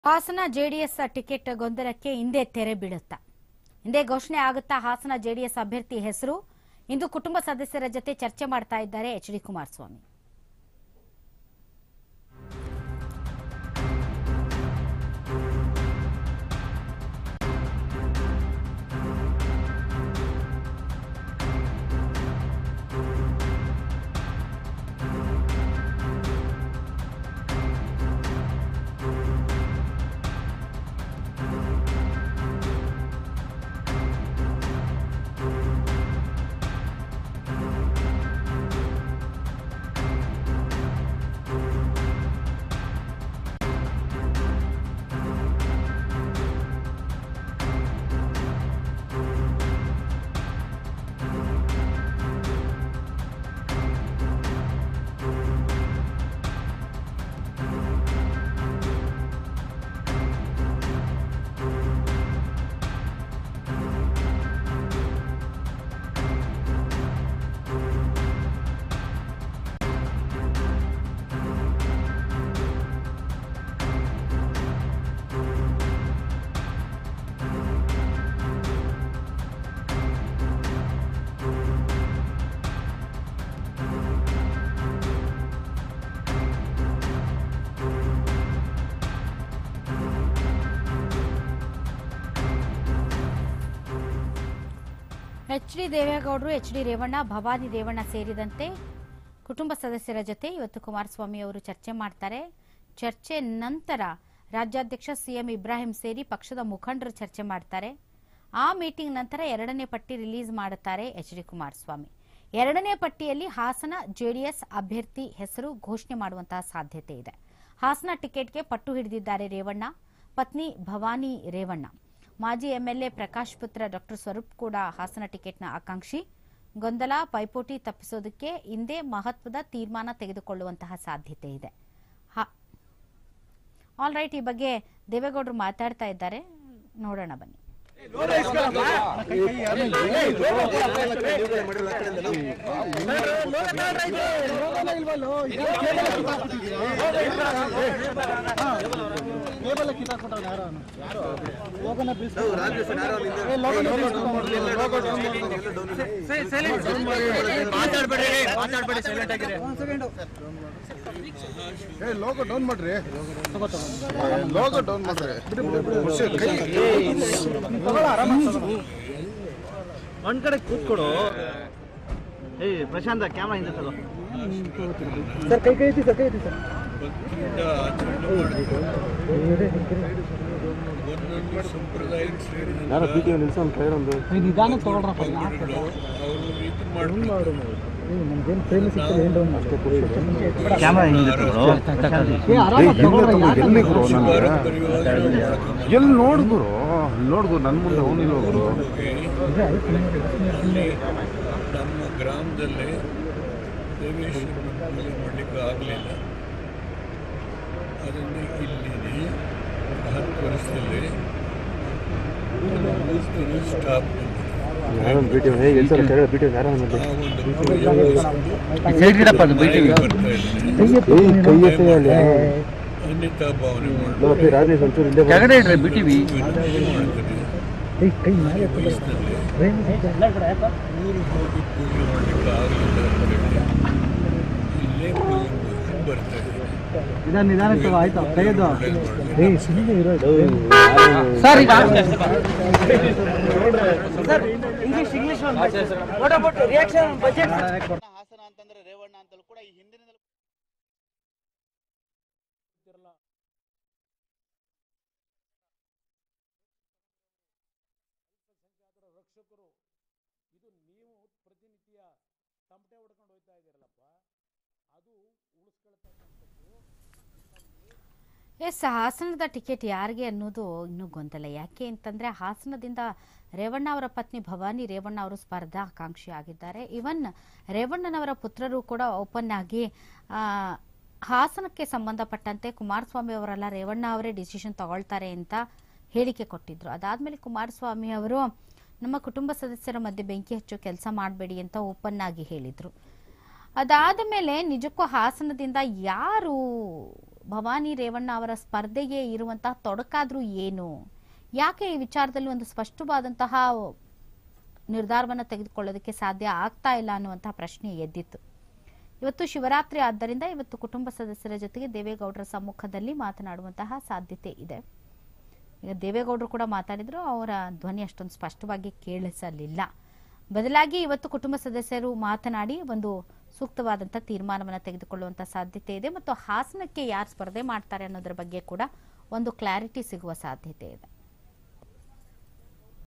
Hassan JDS ticket ಗೊಂದಲಕ್ಕೆ ಹಿಂದೆ ತೆರೆ ಬೀಳುತ್ತಾ ಹಿಂದೆ ಘೋಷಣೆ ಆಗುತ್ತಾ ಹಾಸನ ಜೆಡಿಎಸ್ ಅಭ್ಯರ್ಥಿ ಹೆಸರು ಇಂದು ಕುಟುಂಬ ಸದಸ್ಯರ ಜೊತೆ ಚರ್ಚೆ ಮಾಡ್ತಾ ಇದ್ದಾರೆ H D Kumaraswamy H D ದೇವೇಗೌಡರು ಎಚ್ ಡಿ ರೇವಣ್ಣ ಭವಾನಿ ರೇವಣ್ಣ ಸೇರಿದಂತೆ ಕುಟುಂಬ ಸದಸ್ಯರ ಜೊತೆ ಇವತ್ತು ಕುಮಾರಸ್ವಾಮಿ ಅವರು ಚರ್ಚೆ ಮಾಡ್ತಾರೆ ಚರ್ಚೆ ನಂತರ ರಾಜ್ಯಾಧ್ಯಕ್ಷ ಸಿಎಂ ಇಬ್ರಾಹಿಂ ಸೇರಿ ಪಕ್ಷದ ಮುಖಂಡರು ಚರ್ಚೆ ಮಾಡ್ತಾರೆ ಆ ಮೀಟಿಂಗ್ ನಂತರ ಎರಡನೇ ಪಟ್ಟಿ ರಿಲೀಸ್ ಮಾಡುತ್ತಾರೆ ಎಚ್ ಡಿ ಕುಮಾರಸ್ವಾಮಿ ಎರಡನೇ ಪಟ್ಟಿಯಲ್ಲಿ ಹಾಸನ ಜೆಡಿಎಸ್ ಅಭ್ಯರ್ಥಿ ಹೆಸರು ಘೋಷಣೆ ಮಾಡುವಂತಹ ಸಾಧ್ಯತೆ ಇದೆ ಹಾಸನ ಟಿಕೆಟ್ಗೆ ಪಟ್ಟು ಹಿಡಿದಿದ್ದಾರೆ ರೇವಣ್ಣ ಪತ್ನಿ ಭವಾನಿ ರೇವಣ್ಣ ಮಾಜಿ ಎಂಎಲ್ಎ ಪ್ರಕಾಶ್ ಪುತ್ರ ಡಾಕ್ಟರ್ ಸ್ವರೂಪ್ ಕೂಡ ಹಾಸನ ಟಿಕೆಟ್ನ ಆಕಾಂಕ್ಷಿ ಗೊಂದಲ ಪೈಪೋಟಿ ತಪ್ಪಿಸೋದಕ್ಕೆ ಹಿಂದೆ ಮಹತ್ವದ ತೀರ್ಮಾನ ತೆಗೆದುಕೊಳ್ಳುವಂತಹ ಸಾಧ್ಯತೆ ಇದೆ ಆಲ್ ರೈಟ್ ಈ ಬಗ್ಗೆ ದೇವೇಗೌಡರು ಮಾತಾಡ್ತಾ ಇದ್ದಾರೆ ನೋಡೋಣ ಬನ್ನಿ ಮಾತಾಡ್ಬೇಡ್ರಿ ಮಾತಾಡ್ಬೇಡಿ ಸೈಲೆಂಟ್ ಆಗಿರಿ ಏ ಲೋಗೋ ಡೌನ್ ಮಾಡ್ರಿ ಲೋಗೋ ಡೌನ್ ಮಾಡ್ರಿ ಖುಷಿ, ಕೈ ಒಂದ್ ಕಡೆ ಕೂತ್ಕೊಡು ಏಯ್ ಪ್ರಶಾಂತ ಕ್ಯಾಮ್ರಾ ಹಿಂದೆ ತಗೋ ಸರ್ ಕೈ ಕೈ ಐತಿ ಸರ್ ಕೈ ಐತಿ ಸರ್ ಯಾರೋ ಪಿ ಟಿ ನಿಲ್ಸನ್ ಕೈರೊಂದು ನಿಧಾನ ತಗೊಳ್ರಪ್ಪ ನಮ್ಗೇನು ಪ್ರೇಮ ಸಿಗ್ತದೆ ಏನು ಡೌನ್ ಮಾಡ್ತೀವಿ ಕ್ಯಾಮ್ರಾ ಹಿಂದೆ ತಗೊಳು ಏ ಆರಾಮ ತಗೊಳ್ರ ಎಲ್ಲಿ ಗುರು ನನಗೆ ಎಲ್ಲಿ ನೋಡ್ಗುರು ನೋಡ್ಗು ನನ್ನ ಮುಂದೆ ಅವನಿಲ್ಲ ಗುರು ನಮ್ಮ ಗ್ರಾಮದಲ್ಲಿ ದೇವೇಶ್ವರನ ಪೂಜೆ ಮಾಡಲಿಕ್ಕೆ ಆಗಲಿಲ್ಲ ಅದನ್ನು ಇಲ್ಲಿ ಹತ್ತು ವರ್ಷದಲ್ಲಿ ಬೂಸ್ಟರು ಸ್ಟಾಪ್ ಯಾರೊಂದು ಪಿ ಟಿ ಹೇಗೆ ಎಲ್ಲಿ ಸರ್ ಕೆಳಗೆ ಪಿ ಟಿ ಯಾರೋ ಆ ಒಂದು ಸೈಡ್ ಇಡಪ್ಪ ಅದು ಬೈಟಿವಿ ಕೈ ಎತ್ತಿ ಅಲ್ಲಿ ಅನ್ಯತಾ ಭಾವನೆ ನೋಡ್ರಿ ರಾಜೇಶ್ ಒಂಚೂರು ಇಲ್ಲೇ ಬಾ. ಕೆಳಗಡೆ ಇಡ್ರಿ ಬಿಟ್ಟಿವಿ ಮಾಡ್ತಾರೆ ಏ ಕೈ ಮೇಲೆ ಎತ್ತಲ್ಲ. ವಯಸ್ಸಿನಲ್ಲಿ ಪ್ರೇಮ ಸಿಗ್ತದೆ. ಊರಿಗೆ ಹೋಗಿ ಪೂಜೆ ಮಾಡಲಿಕ್ಕೆ ಆಗಲಿಲ್ಲ ಅಂತೇಳಿ ಇಲ್ಲೇ ಪೂಜೆ ಮುಗಿಸ್ಕೊಂಡು ಬರ್ತಾ ಇದ್ದಾರೆ ನಿಧಾನ ನಿಧಾನ ತಗೋ ಆಯ್ತು ತೆಗೆದು ಏ ಸುಮ್ಮನೆ ಇರೋ ಸರ್ ಈಗ ಹಾಸನ ಅಂತಂದ್ರೆ ರೇವಣ್ಣ ಅಂತಲೂ ಕೂಡ ಈ ಹಿಂದಿನ ಎಸ್ ಹಾಸನದ ಟಿಕೆಟ್ ಯಾರಿಗೆ ಅನ್ನೋದು ಇನ್ನೂ ಗೊಂದಲ ಯಾಕೆ ಅಂತಂದ್ರೆ ಹಾಸನದಿಂದ ರೇವಣ್ಣ ಅವರ ಪತ್ನಿ ಭವಾನಿ ರೇವಣ್ಣ ಅವರು ಸ್ಪರ್ಧಾ ಆಕಾಂಕ್ಷಿ ಆಗಿದ್ದಾರೆ ಇವನ್ ರೇವಣ್ಣನವರ ಪುತ್ರರು ಕೂಡ ಓಪನ್ ಆಗಿ ಆ, ಹಾಸನಕ್ಕೆ ಸಂಬಂಧಪಟ್ಟಂತೆ ಕುಮಾರಸ್ವಾಮಿ ಅವರೆಲ್ಲ ರೇವಣ್ಣ ಅವರೇ ಡಿಸಿಷನ್ ತಗೊಳ್ತಾರೆ ಅಂತ ಹೇಳಿಕೆ ಕೊಟ್ಟಿದ್ರು ಅದಾದ್ಮೇಲೆ ಕುಮಾರಸ್ವಾಮಿ ಅವರು ನಮ್ಮ ಕುಟುಂಬ ಸದಸ್ಯರ ಮಧ್ಯೆ ಬೆಂಕಿ ಹಚ್ಚೋ ಕೆಲಸ ಮಾಡಬೇಡಿ ಅಂತ ಓಪನ್ ಆಗಿ ಹೇಳಿದ್ರು ಅದಾದ ಮೇಲೆ ನಿಜಕ್ಕೂ ಹಾಸನದಿಂದ ಯಾರು ಭವಾನಿ ರೇವಣ್ಣ ಅವರ ಸ್ಪರ್ಧೆಗೆ ಇರುವಂತಹ ತೊಡಕಾದ್ರೂ ಏನು ಯಾಕೆ ಈ ವಿಚಾರದಲ್ಲಿ ಒಂದು ಸ್ಪಷ್ಟವಾದಂತಹ ನಿರ್ಧಾರವನ್ನು ತೆಗೆದುಕೊಳ್ಳೋದಕ್ಕೆ ಸಾಧ್ಯ ಆಗ್ತಾ ಇಲ್ಲ ಅನ್ನುವಂತಹ ಪ್ರಶ್ನೆ ಎದ್ದಿತ್ತು ಇವತ್ತು ಶಿವರಾತ್ರಿ ಆದ್ದರಿಂದ ಇವತ್ತು ಕುಟುಂಬ ಸದಸ್ಯರ ಜೊತೆಗೆ ದೇವೇಗೌಡರ ಸಮ್ಮುಖದಲ್ಲಿ ಮಾತನಾಡುವಂತಹ ಸಾಧ್ಯತೆ ಇದೆ ಈಗ ದೇವೇಗೌಡರು ಕೂಡ ಮಾತಾಡಿದ್ರು ಅವರ ಧ್ವನಿ ಅಷ್ಟೊಂದು ಸ್ಪಷ್ಟವಾಗಿ ಕೇಳಿಸಲಿಲ್ಲ ಬದಲಾಗಿ ಇವತ್ತು ಕುಟುಂಬ ಸದಸ್ಯರು ಮಾತನಾಡಿ ಒಂದು ಸೂಕ್ತವಾದಂಥ ತೀರ್ಮಾನವನ್ನು ತೆಗೆದುಕೊಳ್ಳುವಂಥ ಸಾಧ್ಯತೆ ಇದೆ ಮತ್ತು ಹಾಸನಕ್ಕೆ ಯಾರು ಸ್ಪರ್ಧೆ ಮಾಡ್ತಾರೆ ಅನ್ನೋದ್ರ ಬಗ್ಗೆ ಕೂಡ ಒಂದು ಕ್ಲಾರಿಟಿ ಸಿಗುವ ಸಾಧ್ಯತೆ ಇದೆ